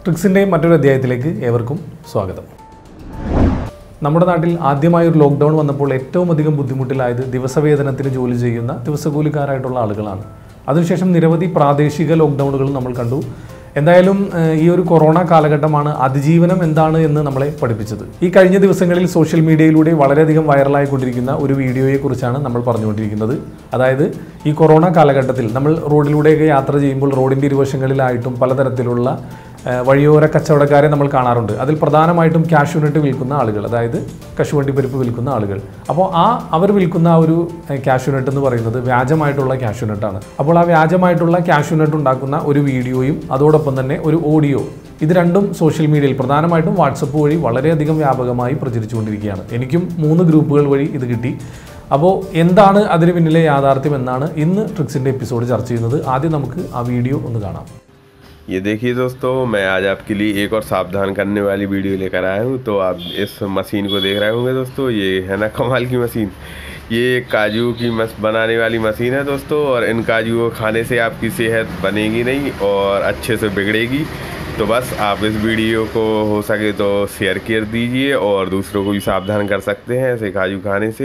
ട്രിക്സിൻ്റെയും മറ്റൊരു അധ്യായത്തിലേക്ക് ഏവർക്കും സ്വാഗതം നമ്മുടെ നാട്ടിൽ ആദ്യമായി ഒരു ലോക്ക്ഡൗൺ വന്നപ്പോൾ ഏറ്റവും അധികം ബുദ്ധിമുട്ടിലായത് ദിവസവേതനത്തിന് ജോലി ചെയ്യുന്ന ദിവസകൂലിക്കാരായിട്ടുള്ള ആളുകളാണ് അതിനുശേഷം നിരവധി പ്രാദേശിക ലോക്ക്ഡൗണുകൾ നമ്മൾ കണ്ടു എന്തായാലും ഏഹ്, ഈ ഒരു കൊറോണ കാലഘട്ടമാണ് അതിജീവനം എന്താണ് എന്ന് നമ്മളെ പഠിപ്പിച്ചത് ഈ കഴിഞ്ഞ ദിവസങ്ങളിൽ സോഷ്യൽ മീഡിയയിലൂടെ വളരെയധികം വൈറലായിക്കൊണ്ടിരിക്കുന്ന ഒരു വീഡിയോയെക്കുറിച്ചാണ് നമ്മൾ പറഞ്ഞുകൊണ്ടിരിക്കുന്നത് അതായത് ഈ കൊറോണ കാലഘട്ടത്തിൽ നമ്മൾ റോഡിലൂടെയൊക്കെ യാത്ര ചെയ്യുമ്പോൾ റോഡിൻ്റെ ഇരുവശങ്ങളിലായിട്ടും പലതരത്തിലുള്ള ഏഹ് വഴിയോര കച്ചവടക്കാരെ നമ്മൾ കാണാറുണ്ട് അതിൽ പ്രധാനമായിട്ടും കാഷ്യൂനട്ട് വിൽക്കുന്ന ആളുകൾ അതായത് കശുവണ്ടി പരിപ്പ് വിൽക്കുന്ന ആളുകൾ അപ്പോൾ ആ അവർ വിൽക്കുന്ന ആ ഒരു കാഷ്യൂനട്ട് എന്ന് പറയുന്നത് വ്യാജമായിട്ടുള്ള കാഷ്യൂനട്ടാണ് അപ്പോൾ ആ വ്യാജമായിട്ടുള്ള കാഷ്യൂനട്ട് ഉണ്ടാക്കുന്ന ഒരു വീഡിയോയും അതോടൊപ്പം തന്നെ ഒരു ഓഡിയോ ഇത് രണ്ടും സോഷ്യൽ മീഡിയയിൽ പ്രധാനമായിട്ടും വാട്സപ്പ് വഴി വളരെയധികം വ്യാപകമായി പ്രചരിച്ചുകൊണ്ടിരിക്കുകയാണ് എനിക്കും മൂന്ന് ഗ്രൂപ്പുകൾ വഴി ഇത് കിട്ടി അപ്പോൾ എന്താണ് അതിന് പിന്നിലെ യാഥാർത്ഥ്യം എന്നാണ് ഇന്ന് ട്രിക്സിൻ്റെ എപ്പിസോഡ് ചർച്ച ചെയ്യുന്നത് ആദ്യം നമുക്ക് ആ വീഡിയോ ഒന്ന് കാണാം ये देखिए दोस्तों मैं आज आपके लिए एक और सावधान करने वाली वीडियो लेकर आया हूँ तो आप इस मशीन को देख रहे होंगे दोस्तों ये है ना कमाल की मशीन ये काजू की मस बनाने वाली मशीन है दोस्तों और इन काजू को खाने से आपकी सेहत बनेगी नहीं और अच्छे से बिगड़ेगी तो बस आप इस वीडियो को हो सके तो शेयर कर दीजिए और दूसरों को भी सावधान कर सकते हैं ऐसे काजू खाने से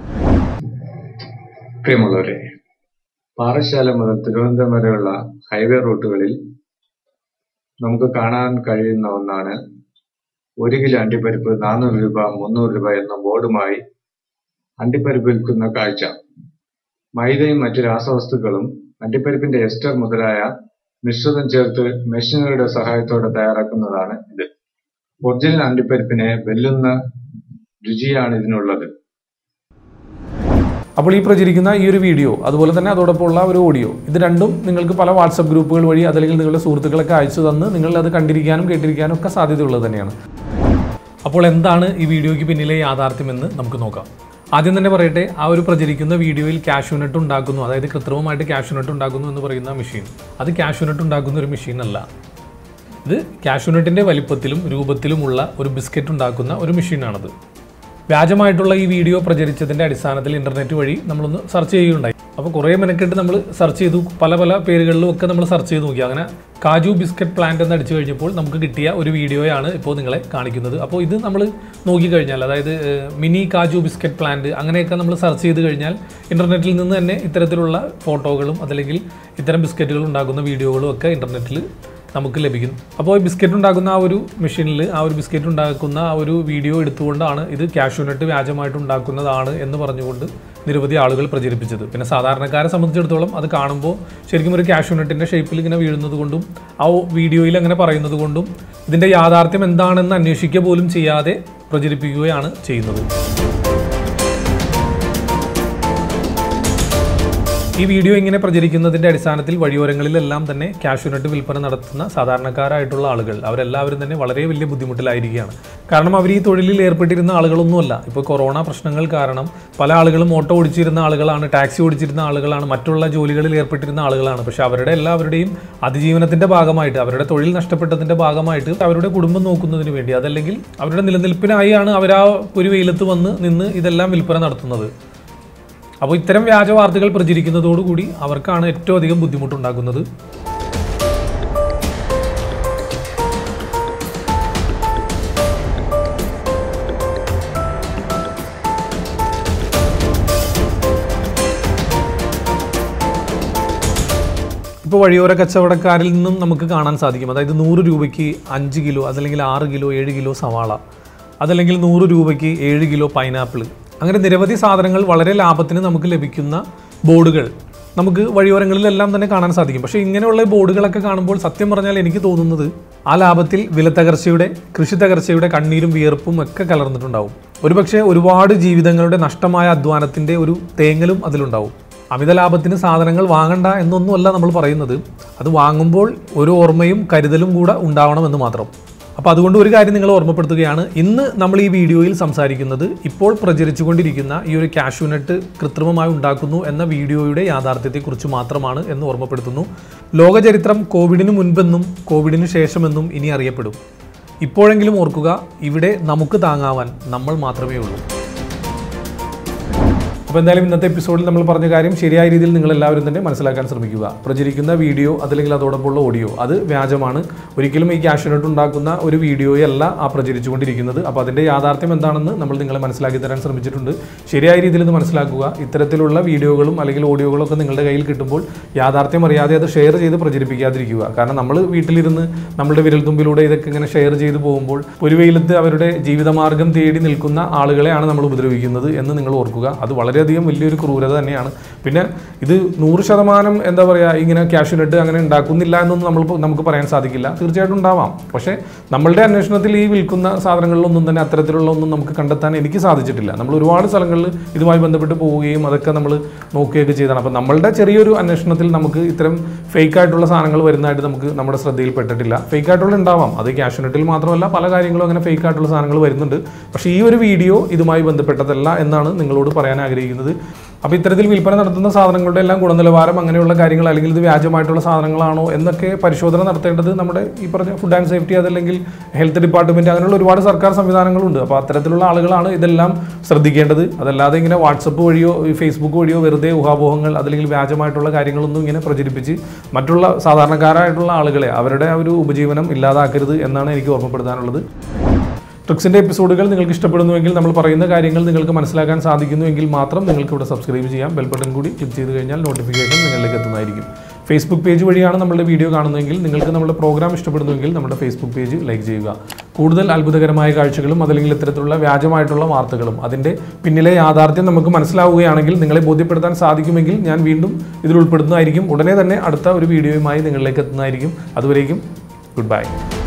പ്രിയമുള്ളവരെ പാറശാല മുതൽ തിരുവനന്തപുരം വരെയുള്ള ഹൈവേ റൂട്ടുകളിൽ നമുക്ക് കാണാൻ കഴിയുന്ന ഒന്നാണ് ഒരു കിലോ അണ്ടിപ്പരിപ്പ് നാനൂറ് രൂപ മുന്നൂറ് രൂപ എന്ന ബോർഡുമായി അണ്ടിപ്പരിപ്പ് വിൽക്കുന്ന കാഴ്ച മൈദയും മറ്റു രാസവസ്തുക്കളും അണ്ടിപ്പരിപ്പിന്റെ എസ്റ്റർ മുതലായ മിശ്രിതം ചേർത്ത് മെഷീനറിയുടെ സഹായത്തോടെ തയ്യാറാക്കുന്നതാണ് ഇത് ഒറിജിനൽ അണ്ടിപ്പരിപ്പിനെ വെല്ലുന്ന രുചിയാണ് ഇതിനുള്ളത് അപ്പോൾ ഈ പ്രചരിക്കുന്ന ഈ ഒരു വീഡിയോ അതുപോലെ തന്നെ അതോടൊപ്പമുള്ള ഒരു ഓഡിയോ ഇത് രണ്ടും നിങ്ങൾക്ക് പല വാട്സപ്പ് ഗ്രൂപ്പുകൾ വഴി അതല്ലെങ്കിൽ നിങ്ങളുടെ സുഹൃത്തുക്കളൊക്കെ അയച്ചു തന്ന് നിങ്ങൾ അത് കണ്ടിരിക്കാനും കേട്ടിരിക്കാനും ഒക്കെ സാധ്യതയുള്ളത് തന്നെയാണ് അപ്പോൾ എന്താണ് ഈ വീഡിയോയ്ക്ക് പിന്നിലെ യാഥാർത്ഥ്യമെന്ന് നമുക്ക് നോക്കാം ആദ്യം തന്നെ പറയട്ടെ ആ ഒരു പ്രചരിക്കുന്ന വീഡിയോയിൽ കാഷ്യൂനട്ട് ഉണ്ടാക്കുന്നു അതായത് കൃത്രിമമായിട്ട് കാഷ്യൂനട്ട് ഉണ്ടാക്കുന്നു എന്ന് പറയുന്ന മെഷീൻ അത് കാഷ്യൂനട്ട് ഉണ്ടാക്കുന്ന ഒരു മെഷീൻ അല്ല ഇത് കാഷ്യൂനട്ടിൻ്റെ വലിപ്പത്തിലും രൂപത്തിലുമുള്ള ഒരു ബിസ്ക്കറ്റ് ഉണ്ടാക്കുന്ന ഒരു മെഷീനാണത് വ്യാജമായിട്ടുള്ള ഈ വീഡിയോ പ്രചരിച്ചതിൻ്റെ അടിസ്ഥാനത്തിൽ ഇൻ്റർനെറ്റ് വഴി നമ്മളൊന്ന് സെർച്ച് ചെയ്യുകയുണ്ടായി അപ്പോൾ കുറേ മെനക്കെട്ട് നമ്മൾ സെർച്ച് ചെയ്തു പല പല പേരുകളിലും ഒക്കെ നമ്മൾ സെർച്ച് ചെയ്ത് നോക്കി അങ്ങനെ കാജു ബിസ്ക്കറ്റ് പ്ലാന്റ് എന്ന് അടിച്ചു കഴിഞ്ഞപ്പോൾ നമുക്ക് കിട്ടിയ ഒരു വീഡിയോയാണ് ഇപ്പോൾ നിങ്ങളെ കാണിക്കുന്നത് അപ്പോൾ ഇത് നമ്മൾ നോക്കിക്കഴിഞ്ഞാൽ അതായത് ഏഹ്, മിനി കാജു ബിസ്ക്കറ്റ് പ്ലാന്റ് അങ്ങനെയൊക്കെ നമ്മൾ സെർച്ച് ചെയ്ത് കഴിഞ്ഞാൽ ഇൻ്റർനെറ്റിൽ നിന്ന് തന്നെ ഇത്തരത്തിലുള്ള ഫോട്ടോകളും അതല്ലെങ്കിൽ ഇത്തരം ബിസ്ക്കറ്റുകൾ ഉണ്ടാക്കുന്ന വീഡിയോകളും ഒക്കെ ഇൻ്റർനെറ്റിൽ നമുക്ക് ലഭിക്കും അപ്പോൾ ഈ ബിസ്ക്കറ്റ് ഉണ്ടാക്കുന്ന ആ ഒരു മെഷീനിൽ ആ ഒരു ബിസ്ക്കറ്റ് ഉണ്ടാക്കുന്ന ആ ഒരു വീഡിയോ എടുത്തുകൊണ്ടാണ് ഇത് കാഷ്യൂനട്ട് വ്യാജമായിട്ട് ഉണ്ടാക്കുന്നതാണ് എന്ന് പറഞ്ഞുകൊണ്ട് നിരവധി ആളുകൾ പ്രചരിപ്പിച്ചത് പിന്നെ സാധാരണക്കാരെ സംബന്ധിച്ചിടത്തോളം അത് കാണുമ്പോൾ ശരിക്കും ഒരു കാഷ്യൂനട്ടിൻ്റെ ഷേപ്പിൽ ഇങ്ങനെ വീഴുന്നത് കൊണ്ടും ആ വീഡിയോയിൽ അങ്ങനെ പറയുന്നത് കൊണ്ടും ഇതിൻ്റെ യാഥാർത്ഥ്യം എന്താണെന്ന് അന്വേഷിക്കുക പോലും ചെയ്യാതെ പ്രചരിപ്പിക്കുകയാണ് ചെയ്യുന്നത് ഈ വീഡിയോ ഇങ്ങനെ പ്രചരിക്കുന്നതിൻ്റെ അടിസ്ഥാനത്തിൽ വഴിയോരങ്ങളിലെല്ലാം തന്നെ കാഷ്യൂനട്ട് വിൽപ്പന നടത്തുന്ന സാധാരണക്കാരായിട്ടുള്ള ആളുകൾ അവരെല്ലാവരും തന്നെ വളരെ വലിയ ബുദ്ധിമുട്ടിലായിരിക്കുകയാണ് കാരണം അവർ ഈ തൊഴിലിൽ ഏർപ്പെട്ടിരുന്ന ആളുകളൊന്നുമല്ല ഇപ്പോൾ കൊറോണ പ്രശ്നങ്ങൾ കാരണം പല ആളുകളും ഓട്ടോ ഓടിച്ചിരുന്ന ആളുകളാണ് ടാക്സി ഓടിച്ചിരുന്ന ആളുകളാണ് മറ്റുള്ള ജോലികളിൽ ഏർപ്പെട്ടിരുന്ന ആളുകളാണ് പക്ഷേ അവരുടെ എല്ലാവരുടെയും അതിജീവനത്തിൻ്റെ ഭാഗമായിട്ട് അവരുടെ തൊഴിൽ നഷ്ടപ്പെട്ടതിൻ്റെ ഭാഗമായിട്ട് അവരുടെ കുടുംബം നോക്കുന്നതിന് വേണ്ടി അതല്ലെങ്കിൽ അവരുടെ നിലനിൽപ്പിനായാണ് അവർ ആ ഒരു വെയിലത്ത് വന്ന് നിന്ന് ഇതെല്ലാം വിൽപ്പന നടത്തുന്നത് അപ്പോൾ ഇത്തരം വ്യാജ വാർത്തകൾ പ്രചരിക്കുന്നതോടുകൂടി അവർക്കാണ് ഏറ്റവും അധികം ബുദ്ധിമുട്ടുണ്ടാക്കുന്നത് ഇപ്പോൾ വഴിയോര കച്ചവടക്കാരിൽ നിന്നും നമുക്ക് കാണാൻ സാധിക്കും അതായത് നൂറ് രൂപയ്ക്ക് അഞ്ച് കിലോ അതല്ലെങ്കിൽ ആറ് കിലോ ഏഴ് കിലോ സവാള അതല്ലെങ്കിൽ നൂറ് രൂപയ്ക്ക് ഏഴ് കിലോ പൈനാപ്പിൾ അങ്ങനെ നിരവധി സാധനങ്ങൾ വളരെ ലാഭത്തിന് നമുക്ക് ലഭിക്കുന്ന ബോർഡുകൾ നമുക്ക് വഴിയോരങ്ങളിലെല്ലാം തന്നെ കാണാൻ സാധിക്കും പക്ഷേ ഇങ്ങനെയുള്ള ബോർഡുകളൊക്കെ കാണുമ്പോൾ സത്യം പറഞ്ഞാൽ എനിക്ക് തോന്നുന്നത് ആ ലാഭത്തിൽ വിലത്തകർച്ചയുടെ കൃഷി തകർച്ചയുടെ കണ്ണീരും വിയർപ്പും ഒക്കെ കലർന്നിട്ടുണ്ടാവും ഒരുപക്ഷെ ഒരുപാട് ജീവിതങ്ങളുടെ നഷ്ടമായ അധ്വാനത്തിൻ്റെ ഒരു തേങ്ങലും അതിലുണ്ടാവും അമിത ലാഭത്തിന് സാധനങ്ങൾ വാങ്ങണ്ട എന്നൊന്നുമല്ല നമ്മൾ പറയുന്നത് അത് വാങ്ങുമ്പോൾ ഒരു ഓർമ്മയും കരുതലും കൂടെ ഉണ്ടാവണമെന്ന് മാത്രം അപ്പോൾ അതുകൊണ്ട് ഒരു കാര്യം നിങ്ങൾ ഓർമ്മപ്പെടുത്തുകയാണ് ഇന്ന് നമ്മൾ ഈ വീഡിയോയിൽ സംസാരിക്കുന്നത് ഇപ്പോൾ പ്രചരിച്ചുകൊണ്ടിരിക്കുന്ന ഈ ഒരു കാഷ്യൂനട്ട് കൃത്രിമമായി ഉണ്ടാക്കുന്നു എന്ന വീഡിയോയുടെ യാഥാർത്ഥ്യത്തെക്കുറിച്ച് മാത്രമാണ് എന്ന് ഓർമ്മപ്പെടുത്തുന്നു ലോകചരിത്രം കോവിഡിന് മുൻപെന്നും കോവിഡിന് ശേഷമെന്നും ഇനി അറിയപ്പെടും ഇപ്പോഴെങ്കിലും ഓർക്കുക ഇവിടെ നമുക്ക് താങ്ങാവാൻ നമ്മൾ മാത്രമേ ഉള്ളൂ അപ്പോൾ എന്തായാലും ഇന്നത്തെ എപ്പിസോഡിൽ നമ്മൾ പറഞ്ഞ കാര്യം ശരിയായ രീതിയിൽ നിങ്ങൾ എല്ലാവരും തന്നെ മനസ്സിലാക്കാൻ ശ്രമിക്കുക പ്രചരിക്കുന്ന വീഡിയോ അതല്ലെങ്കിൽ അതോടൊപ്പമുള്ള ഓഡിയോ അത് വ്യാജമാണ് ഒരിക്കലും ഈ ക്യാഷ്യൂനട്ട് ഉണ്ടാക്കുന്ന ഒരു വീഡിയോയല്ല ആ പ്രചരിച്ചുകൊണ്ടിരിക്കുന്നത് അപ്പോൾ അതിൻ്റെ യാഥാർത്ഥ്യം എന്താണെന്ന് നമ്മൾ നിങ്ങളെ മനസ്സിലാക്കി തരാൻ ശ്രമിച്ചിട്ടുണ്ട് ശരിയായ രീതിയിൽ ഇത് മനസ്സിലാക്കുക ഇത്തരത്തിലുള്ള വീഡിയോകളും അല്ലെങ്കിൽ ഓഡിയോകളൊക്കെ നിങ്ങളുടെ കയ്യിൽ കിട്ടുമ്പോൾ യാഥാർത്ഥ്യം അറിയാതെ അത് ഷെയർ ചെയ്ത് പ്രചരിപ്പിക്കാതിരിക്കുക കാരണം നമ്മൾ വീട്ടിലിരുന്ന് നമ്മുടെ വിരൽത്തുമ്പിലൂടെ ഇതൊക്കെ ഇങ്ങനെ ഷെയർ ചെയ്ത് പോകുമ്പോൾ ഒരു വെയിലത്ത് അവരുടെ ജീവിതമാർഗം തേടി നിൽക്കുന്ന ആളുകളെയാണ് നമ്മൾ ഉപദ്രവിക്കുന്നത് എന്ന് നിങ്ങൾ ഓർക്കുക അത് വളരെയധികം വലിയൊരു ക്രൂരത തന്നെയാണ് പിന്നെ ഇത് നൂറ് ശതമാനം എന്താ പറയുക ഇങ്ങനെ ക്യാഷ്യൂനട്ട് അങ്ങനെ ഉണ്ടാക്കുന്നില്ല എന്നൊന്നും നമ്മൾ നമുക്ക് പറയാൻ സാധിക്കില്ല തീർച്ചയായിട്ടും ഉണ്ടാവാം പക്ഷേ നമ്മളുടെ അന്വേഷണത്തിൽ ഈ വിൽക്കുന്ന സാധനങ്ങളിലൊന്നും തന്നെ അത്തരത്തിലുള്ള ഒന്നും നമുക്ക് കണ്ടെത്താൻ എനിക്ക് സാധിച്ചിട്ടില്ല നമ്മൾ ഒരുപാട് സ്ഥലങ്ങളിൽ ഇതുമായി ബന്ധപ്പെട്ട് പോവുകയും അതൊക്കെ നമ്മൾ നോക്കുകയൊക്കെ ചെയ്തതാണ് അപ്പോൾ നമ്മളുടെ ചെറിയൊരു അന്വേഷണത്തിൽ നമുക്ക് ഇത്തരം ഫേക്ക് ആയിട്ടുള്ള സാധനങ്ങൾ വരുന്നതായിട്ട് നമുക്ക് നമ്മുടെ ശ്രദ്ധയിൽപ്പെട്ടിട്ടില്ല ഫേക്ക് ആയിട്ടുള്ള ഉണ്ടാവാം അത് ക്യാഷ്യൂനട്ടിൽ മാത്രമല്ല പല കാര്യങ്ങളും അങ്ങനെ ഫേക്ക് ആയിട്ടുള്ള സാധനങ്ങൾ വരുന്നുണ്ട് പക്ഷേ ഈ ഒരു വീഡിയോ ഇതുമായി ബന്ധപ്പെട്ടതല്ല എന്നാണ് നിങ്ങളോട് പറയാൻ ആഗ്രഹിക്കുന്നത് അപ്പോൾ ഇത്തരത്തിൽ വിൽപ്പന നടത്തുന്ന സാധനങ്ങളുടെ എല്ലാം ഗുണനിലവാരം അങ്ങനെയുള്ള കാര്യങ്ങൾ അല്ലെങ്കിൽ ഇത് വ്യാജമായിട്ടുള്ള സാധനങ്ങളാണോ എന്നൊക്കെ പരിശോധന നടത്തേണ്ടത് നമ്മുടെ ഈ പറഞ്ഞ ഫുഡ് ആൻഡ് സേഫ്റ്റി അതല്ലെങ്കിൽ ഹെൽത്ത് ഡിപ്പാർട്ട്മെൻറ്റ് അങ്ങനെയുള്ള ഒരുപാട് സർക്കാർ സംവിധാനങ്ങളുണ്ട് അപ്പോൾ അത്തരത്തിലുള്ള ആളുകളാണ് ഇതെല്ലാം ശ്രദ്ധിക്കേണ്ടത് അതല്ലാതെ ഇങ്ങനെ വാട്സപ്പ് വഴിയോ ഈ ഫേസ്ബുക്ക് വഴിയോ വെറുതെ ഊഹാപോഹങ്ങൾ അതല്ലെങ്കിൽ വ്യാജമായിട്ടുള്ള കാര്യങ്ങളൊന്നും ഇങ്ങനെ പ്രചരിപ്പിച്ച് മറ്റുള്ള സാധാരണക്കാരായിട്ടുള്ള ആളുകളെ അവരുടെ ആ ഒരു ഉപജീവനം ഇല്ലാതാക്കരുത് എന്നാണ് എനിക്ക് ഓർമ്മപ്പെടുത്താനുള്ളത് ട്രിക്സിൻ്റെ എപ്പിസോഡുകൾ നിങ്ങൾക്ക് ഇഷ്ടപ്പെടുന്നുവെങ്കിൽ നമ്മൾ പറയുന്ന കാര്യങ്ങൾ നിങ്ങൾക്ക് മനസ്സിലാക്കാൻ സാധിക്കുന്നുവെങ്കിൽ മാത്രം നിങ്ങൾക്ക് ഇവിടെ സബ്സ്ക്രൈബ് ചെയ്യാം ബെൽ ബട്ടൺ കൂടി ക്ലിക്ക് ചെയ്ത് കഴിഞ്ഞാൽ നോട്ടിഫിക്കേഷൻ നിങ്ങളിലേക്ക് എത്തുന്നതായിരിക്കും ഫേസ്ബുക്ക് പേജ് വഴിയാണ് നമ്മളുടെ വീഡിയോ കാണുന്നതെങ്കിൽ നിങ്ങൾക്ക് നമ്മുടെ പ്രോഗ്രാം ഇഷ്ടപ്പെടുന്നുവെങ്കിൽ നമ്മുടെ ഫേസ്ബുക്ക് പേജ് ലൈക്ക് ചെയ്യുക കൂടുതൽ അത്ഭുതകരമായ കാഴ്ചകളും അതല്ലെങ്കിൽ ഇത്തരത്തിലുള്ള വ്യാജമായിട്ടുള്ള വാർത്തകളും അതിൻ്റെ പിന്നിലെ യാഥാർത്ഥ്യം നമുക്ക് മനസ്സിലാവുകയാണെങ്കിൽ നിങ്ങളെ ബോധ്യപ്പെടുത്താൻ സാധിക്കുമെങ്കിൽ ഞാൻ വീണ്ടും ഇതിൽ ഉൾപ്പെടുന്നതായിരിക്കും ഉടനെ തന്നെ അടുത്ത ഒരു വീഡിയോയുമായി നിങ്ങളിലേക്ക് എത്തുന്നതായിരിക്കും അതുവരേക്കും ഗുഡ് ബൈ